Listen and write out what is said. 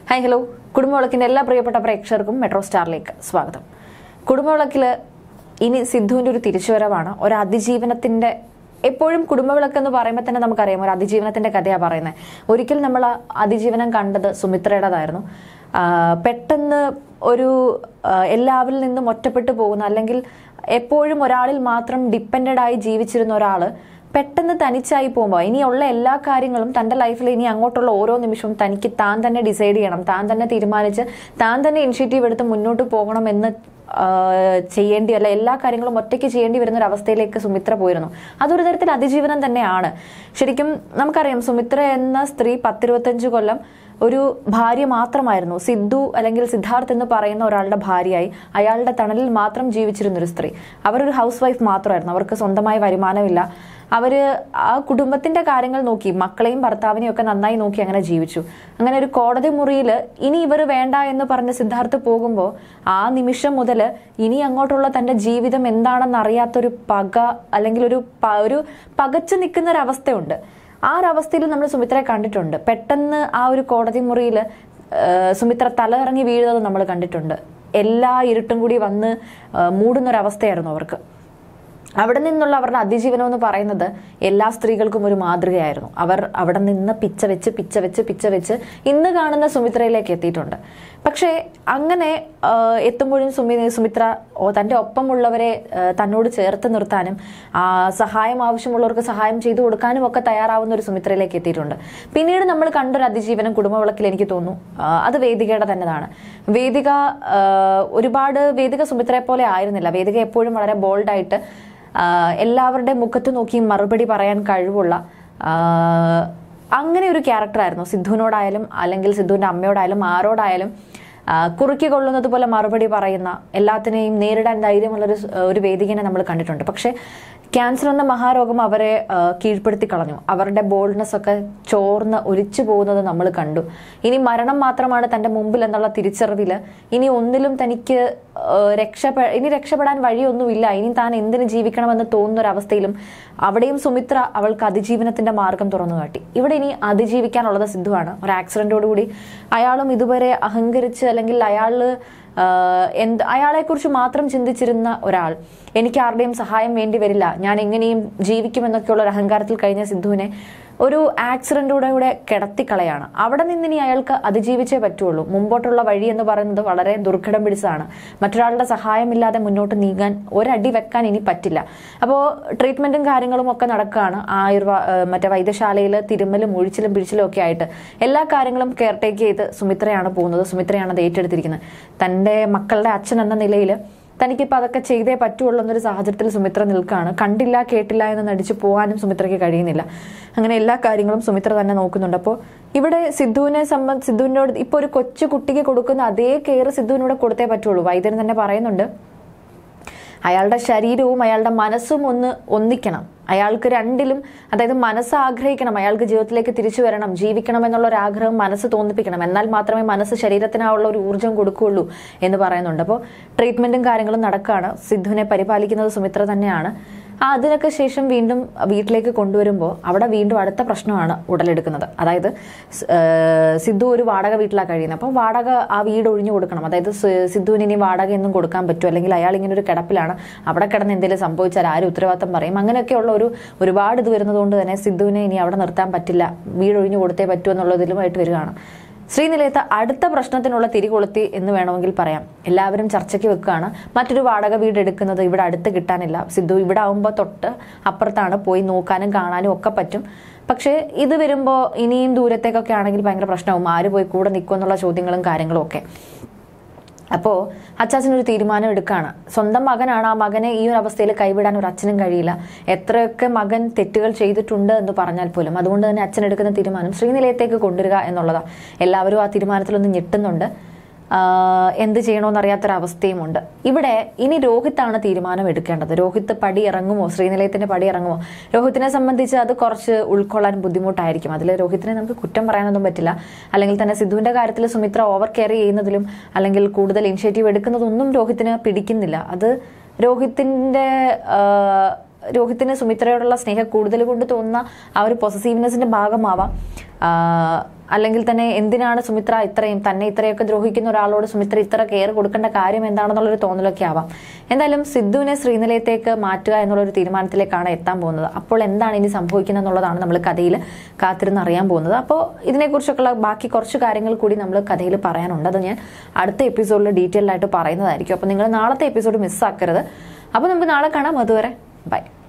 hi hello കുടുംബവിളക്കിന്റെ എല്ലാ പ്രിയപ്പെട്ട പ്രേക്ഷകർക്കും മെട്രോ സ്റ്റാറിലേക്ക് സ്വാഗതം കുടുംബവിളക്കില് ഇനി സിദ്ധുവിന്റെ ഒരു തിരിച്ചുവരവാണ് ഒരു അതിജീവനത്തിന്റെ എപ്പോഴും കുടുംബവിളക്ക് എന്ന് പറയുമ്പോൾ തന്നെ നമുക്കറിയാം ഒരു അതിജീവനത്തിന്റെ കഥയാണ് പറയുന്നത് ഒരിക്കൽ നമ്മൾ ആ അതിജീവനം കണ്ടത് സുമിത്രയുടേതായിരുന്നു ആ, പെട്ടെന്ന് ഒരു ആ, എല്ലാവരിൽ നിന്നും ഒറ്റപ്പെട്ടു പോകുന്ന അല്ലെങ്കിൽ എപ്പോഴും ഒരാളിൽ മാത്രം ഡിപ്പെൻഡഡ് ആയി ജീവിച്ചിരുന്ന ഒരാള് പെട്ടെന്ന് തനിച്ചായി പോകുമ്പോൾ ഇനിയുള്ള എല്ലാ കാര്യങ്ങളും തൻ്റെ ലൈഫിൽ ഇനി അങ്ങോട്ടുള്ള ഓരോ നിമിഷവും തനിക്ക് താൻ തന്നെ ഡിസൈഡ് ചെയ്യണം താൻ തന്നെ തീരുമാനിച്ച് താൻ തന്നെ ഇനിഷ്യേറ്റീവ് എടുത്ത് മുന്നോട്ട് പോകണമെന്ന് ആ, ചെയ്യേണ്ടി അല്ല എല്ലാ കാര്യങ്ങളും ഒറ്റയ്ക്ക് ചെയ്യേണ്ടി വരുന്ന ഒരു അവസ്ഥയിലേക്ക് സുമിത്ര പോയിരുന്നു അതൊരു തരത്തിൽ അതിജീവനം തന്നെയാണ് ശരിക്കും നമുക്കറിയാം സുമിത്ര എന്ന സ്ത്രീ പത്തിരുപത്തഞ്ച് കൊല്ലം ഒരു ഭാര്യ മാത്രമായിരുന്നു സിദ്ധു അല്ലെങ്കിൽ സിദ്ധാർത്ഥ് എന്ന് പറയുന്ന ഒരാളുടെ ഭാര്യയായി അയാളുടെ തണലിൽ മാത്രം ജീവിച്ചിരുന്ന ഒരു സ്ത്രീ അവരൊരു ഹൗസ് വൈഫ് മാത്രമായിരുന്നു അവർക്ക് സ്വന്തമായി വരുമാനമില്ല അവര് ആ കുടുംബത്തിന്റെ കാര്യങ്ങൾ നോക്കി മക്കളെയും ഭർത്താവിനെയും ഒക്കെ നന്നായി നോക്കി അങ്ങനെ ജീവിച്ചു അങ്ങനെ ഒരു കോടതി മുറിയിൽ ഇനി ഇവർ വേണ്ട എന്ന് പറഞ്ഞ് സിദ്ധാർത്ഥ് പോകുമ്പോൾ ആ നിമിഷം മുതൽ ഇനി അങ്ങോട്ടുള്ള തന്റെ ജീവിതം എന്താണെന്ന് അറിയാത്തൊരു പക അല്ലെങ്കിൽ ഒരു പ- ഒരു പകച്ചു നിൽക്കുന്ന ഒരു അവസ്ഥയുണ്ട് ആ ഒരു അവസ്ഥയിൽ നമ്മൾ സുമിത്രയെ കണ്ടിട്ടുണ്ട് പെട്ടെന്ന് ആ ഒരു കോടതി മുറിയിൽ സുമിത്ര തലയിറങ്ങി വീഴുന്നത് നമ്മൾ കണ്ടിട്ടുണ്ട് എല്ലാ ഇരുട്ടും കൂടി വന്ന് ആ, മൂടുന്നൊരവസ്ഥയായിരുന്നു അവർക്ക് അവിടെ നിന്നുള്ള അവരുടെ അതിജീവനം എന്ന് പറയുന്നത് എല്ലാ സ്ത്രീകൾക്കും ഒരു മാതൃകയായിരുന്നു അവർ അവിടെ നിന്ന് പിച്ച വെച്ച് പിച്ച വെച്ച് പിച്ച വെച്ച് ഇന്ന് കാണുന്ന സുമിത്രയിലേക്ക് എത്തിയിട്ടുണ്ട് പക്ഷേ അങ്ങനെ ആ, എത്തുമ്പോഴും സുമി സുമിത്ര ഓ, തൻ്റെ ഒപ്പമുള്ളവരെ ആ, തന്നോട് ചേർത്ത് നിർത്താനും ആ, സഹായം ആവശ്യമുള്ളവർക്ക് സഹായം ചെയ്തു കൊടുക്കാനും ഒക്കെ തയ്യാറാവുന്ന ഒരു സുമിത്രയിലേക്ക് എത്തിയിട്ടുണ്ട് പിന്നീട് നമ്മൾ കണ്ടൊരു അതിജീവനം കുടുംബവിളക്കിൽ എനിക്ക് തോന്നുന്നു ആ, അത് വേദികയുടെ തന്നെതാണ് വേദിക ആ, ഒരുപാട് വേദിക സുമിത്രയെ പോലെ ആയിരുന്നില്ല വേദിക എപ്പോഴും വളരെ ബോൾഡായിട്ട് എല്ലാവരുടെ മുഖത്ത് നോക്കി മറുപടി പറയാൻ കഴിവുള്ള ആ, അങ്ങനെ ഒരു ക്യാരക്ടറായിരുന്നു സിദ്ധുവിനോടായാലും അല്ലെങ്കിൽ സിദ്ധുവിന്റെ അമ്മയോടായാലും ആരോടായാലും ആ, കുറുക്കി കൊള്ളുന്നത് പോലെ മറുപടി പറയുന്ന എല്ലാത്തിനെയും നേരിടാൻ ധൈര്യമുള്ളൊരു സ്- ഒരു വേദികനെ നമ്മൾ കണ്ടിട്ടുണ്ട് പക്ഷേ ക്യാൻസർ എന്ന മഹാരോഗം അവരെ ആ, കീഴ്പ്പെടുത്തി കളഞ്ഞു അവരുടെ ബോൾഡ്നെസ് ഒക്കെ ചോർന്ന് ഒലിച്ചു പോകുന്നത് നമ്മൾ കണ്ടു ഇനി മരണം മാത്രമാണ് തന്റെ മുമ്പിൽ എന്നുള്ള തിരിച്ചറിവില് ഇനി ഒന്നിലും തനിക്ക് ആ, രക്ഷപ്പെ ഇനി രക്ഷപ്പെടാൻ വഴിയൊന്നുമില്ല ഇനി താൻ എന്തിന് ജീവിക്കണമെന്ന് തോന്നുന്ന ഒരു അവസ്ഥയിലും അവിടെയും സുമിത്ര അവൾക്ക് അതിജീവനത്തിന്റെ മാർഗം തുറന്നു കാട്ടി ഇവിടെ ഇനി അതിജീവിക്കാനുള്ളത് സിദ്ധുവാണ് ഒരു ആക്സിഡന്റോടുകൂടി അയാളും ഇതുവരെ അഹങ്കരിച്ച് അല്ലെങ്കിൽ അയാള് ആഹ് എന്ത് അയാളെക്കുറിച്ച് മാത്രം ചിന്തിച്ചിരുന്ന ഒരാൾ എനിക്ക് ആരുടെയും സഹായം വേണ്ടി വരില്ല ഞാൻ എങ്ങനെയും ജീവിക്കുമെന്നൊക്കെയുള്ള ഒരു അഹങ്കാരത്തിൽ കഴിഞ്ഞ സിദ്ധുവിനെ ഒരു ആക്സിഡന്റോടെ കൂടെ കിടത്തിക്കളയാണ് അവിടെ നിന്ന് ഇനി അയാൾക്ക് അതിജീവിച്ചേ പറ്റുള്ളൂ മുമ്പോട്ടുള്ള വഴി എന്ന് പറയുന്നത് വളരെ ദുർഘടം പിടിച്ചതാണ് മറ്റൊരാളുടെ സഹായമില്ലാതെ മുന്നോട്ട് നീങ്ങാൻ ഒരടി വെക്കാൻ ഇനി പറ്റില്ല അപ്പോൾ ട്രീറ്റ്മെന്റും കാര്യങ്ങളും ഒക്കെ നടക്കുകയാണ് ആയുർവ ഏഹ് മറ്റേ വൈദ്യശാലയിൽ തിരുമ്മലും ഒഴിച്ചിലും പിഴിച്ചിലും ഒക്കെ ആയിട്ട് എല്ലാ കാര്യങ്ങളും കെയർ ടേക്ക് ചെയ്ത് സുമിത്രയാണ് പോകുന്നത് സുമിത്രയാണ് അത് ഏറ്റെടുത്തിരിക്കുന്നത് തൻ്റെ മക്കളുടെ അച്ഛൻ എന്ന നിലയിൽ തനിക്കിപ്പോൾ അതൊക്കെ ചെയ്തേ പറ്റുള്ളൂ എന്നൊരു സാഹചര്യത്തിൽ സുമിത്ര നിൽക്കുകയാണ് കണ്ടില്ല കേട്ടില്ല എന്ന് നടിച്ചു പോകാനും സുമിത്രയ്ക്ക് കഴിയുന്നില്ല അങ്ങനെ എല്ലാ കാര്യങ്ങളും സുമിത്ര തന്നെ നോക്കുന്നുണ്ട് അപ്പോൾ ഇവിടെ സിദ്ധുവിനെ സംബന്ധ സിദ്ധുവിനോട് ഇപ്പോൾ ഒരു കൊച്ചു കുട്ടിക്ക് കൊടുക്കുന്ന അതേ കെയർ സിദ്ധുവിനോട് കൊടുത്തേ പറ്റുള്ളൂ വൈദ്യൻ തന്നെ പറയുന്നുണ്ട് അയാളുടെ ശരീരവും അയാളുടെ മനസ്സും ഒന്ന് ഒന്നിക്കണം അയാൾക്ക് രണ്ടിലും അതായത് മനസ്സ് ആഗ്രഹിക്കണം അയാൾക്ക് ജീവിതത്തിലേക്ക് തിരിച്ചു വരണം ജീവിക്കണം എന്നുള്ള ഒരു ആഗ്രഹം മനസ്സ് തോന്നിപ്പിക്കണം എന്നാൽ മാത്രമേ മനസ്സ് ശരീരത്തിനുള്ള ഒരു ഊർജ്ജം കൊടുക്കുകയുള്ളൂ എന്ന് പറയുന്നുണ്ട് അപ്പോൾ ട്രീറ്റ്മെന്റും കാര്യങ്ങളും നടക്കുകയാണ് സിദ്ധുവിനെ പരിപാലിക്കുന്നത് സുമിത്ര തന്നെയാണ് ആ അതിനൊക്കെ ശേഷം വീണ്ടും വീട്ടിലേക്ക് കൊണ്ടുവരുമ്പോൾ അവിടെ വീണ്ടും അടുത്ത പ്രശ്നമാണ് ഉടലെടുക്കുന്നത് അതായത് സ്- ഏഹ് സിദ്ധു ഒരു വാടക വീട്ടിലാണ് കഴിയുന്നത് അപ്പോൾ വാടക ആ വീട് ഒഴിഞ്ഞു കൊടുക്കണം അതായത് സി- സിദ്ധുവിന് ഇനി വാടക ഒന്നും കൊടുക്കാൻ പറ്റും അല്ലെങ്കിൽ അയാൾ ഇങ്ങനെ ഒരു കിടപ്പിലാണ് അവിടെ കിടന്ന് എന്തെങ്കിലും സംഭവിച്ചാൽ ആരും ഉത്തരവാദിത്തം പറയും അങ്ങനെയൊക്കെയുള്ള ഒരു ഒരുപാട് ഇത് വരുന്നതുകൊണ്ട് തന്നെ സിദ്ധുവിനെ ഇനി അവിടെ നിർത്താൻ പറ്റില്ല വീട് ഒഴിഞ്ഞു കൊടുത്തേ പറ്റൂ എന്നുള്ളതിലുമായിട്ട് വരികയാണ് ശ്രീനിലയത്ത് അടുത്ത പ്രശ്നത്തിനുള്ള തിരികൊളുത്തി എന്ന് വേണമെങ്കിൽ പറയാം എല്ലാവരും ചർച്ചയ്ക്ക് വെക്കുകയാണ് മറ്റൊരു വാടക വീട് എടുക്കുന്നത് ഇവിടെ അടുത്ത് കിട്ടാനില്ല സിദ്ധു ഇവിടെ ആവുമ്പോൾ തൊട്ട് അപ്പുറത്താണ് പോയി നോക്കാനും കാണാനും ഒക്കെ പറ്റും പക്ഷേ ഇത് വരുമ്പോൾ ഇനിയും ദൂരത്തേക്കൊക്കെ ആണെങ്കിൽ ഭയങ്കര പ്രശ്നമാവും ആര് പോയി കൂടെ നിൽക്കും എന്നുള്ള ചോദ്യങ്ങളും കാര്യങ്ങളും ഒക്കെ അപ്പോൾ അച്ചാച്ചൻ ഒരു തീരുമാനം എടുക്കുകയാണ് സ്വന്തം മകനാണ് ആ മകനെ ഈ ഒരു അവസ്ഥയിൽ കൈവിടാൻ ഒരു അച്ഛനും കഴിയില്ല എത്രയൊക്കെ മകൻ തെറ്റുകൾ ചെയ്തിട്ടുണ്ട് എന്ന് പറഞ്ഞാൽ പോലും അതുകൊണ്ട് തന്നെ അച്ഛൻ എടുക്കുന്ന തീരുമാനം ശ്രീനിലയത്തേക്ക് കൊണ്ടുവരിക എന്നുള്ളതാണ് എല്ലാവരും ആ തീരുമാനത്തിലൊന്ന് ഞെട്ടുന്നുണ്ട് ആഹ് എന്ത് ചെയ്യണമെന്നറിയാത്തൊരവസ്ഥയുമുണ്ട് ഇവിടെ ഇനി രോഹിത്താണ് തീരുമാനം എടുക്കേണ്ടത് രോഹിത് പടി ഇറങ്ങുമോ ശ്രീനിലയത്തിന്റെ പടി ഇറങ്ങുമോ രോഹിത്തിനെ സംബന്ധിച്ച് അത് കുറച്ച് ഉൾക്കൊള്ളാൻ ബുദ്ധിമുട്ടായിരിക്കും അതിൽ രോഹിത്തിനെ നമുക്ക് കുറ്റം പറയാനൊന്നും പറ്റില്ല അല്ലെങ്കിൽ തന്നെ സിദ്ധുവിന്റെ കാര്യത്തിൽ സുമിത്ര ഓവർ കെയർ ചെയ്യുന്നതിലും അല്ലെങ്കിൽ കൂടുതൽ ഇനിഷ്യേറ്റീവ് എടുക്കുന്നതൊന്നും രോഹിത്തിന് പിടിക്കുന്നില്ല അത് രോഹിത്തിന്റെ ആഹ് രോഹിത്തിന് സുമിത്രയോടുള്ള സ്നേഹം കൂടുതൽ കൊണ്ട് തോന്നുന്ന ആ ഒരു പൊസസീവ്നെസിന്റെ ഭാഗമാവാം ആ, അല്ലെങ്കിൽ തന്നെ എന്തിനാണ് സുമിത്ര ഇത്രയും തന്നെ ഇത്രയൊക്കെ ദ്രോഹിക്കുന്ന ഒരാളോട് സുമിത്ര ഇത്ര കെയർ കൊടുക്കേണ്ട കാര്യം എന്താണെന്നുള്ളൊരു തോന്നലൊക്കെ ആവാം എന്തായാലും സിദ്ധുവിനെ ശ്രീനിലയത്തേക്ക് മാറ്റുക എന്നുള്ളൊരു തീരുമാനത്തിലേക്കാണ് എത്താൻ പോകുന്നത് അപ്പോൾ എന്താണ് ഇനി സംഭവിക്കുന്നത് എന്നുള്ളതാണ് നമ്മൾ കഥയിൽ കാത്തിരുന്ന് അറിയാൻ പോകുന്നത് അപ്പോൾ ഇതിനെക്കുറിച്ചൊക്കെയുള്ള ബാക്കി കുറച്ച് കാര്യങ്ങൾ കൂടി നമ്മൾ കഥയിൽ പറയാനുണ്ട് അത് ഞാൻ അടുത്ത എപ്പിസോഡിൽ ഡീറ്റെയിൽ ആയിട്ട് പറയുന്നതായിരിക്കും അപ്പോൾ നിങ്ങൾ നാളത്തെ എപ്പിസോഡ് മിസ്സാക്കരുത് അപ്പോൾ നമുക്ക് നാളെ കാണാം അതുവരെ ബൈ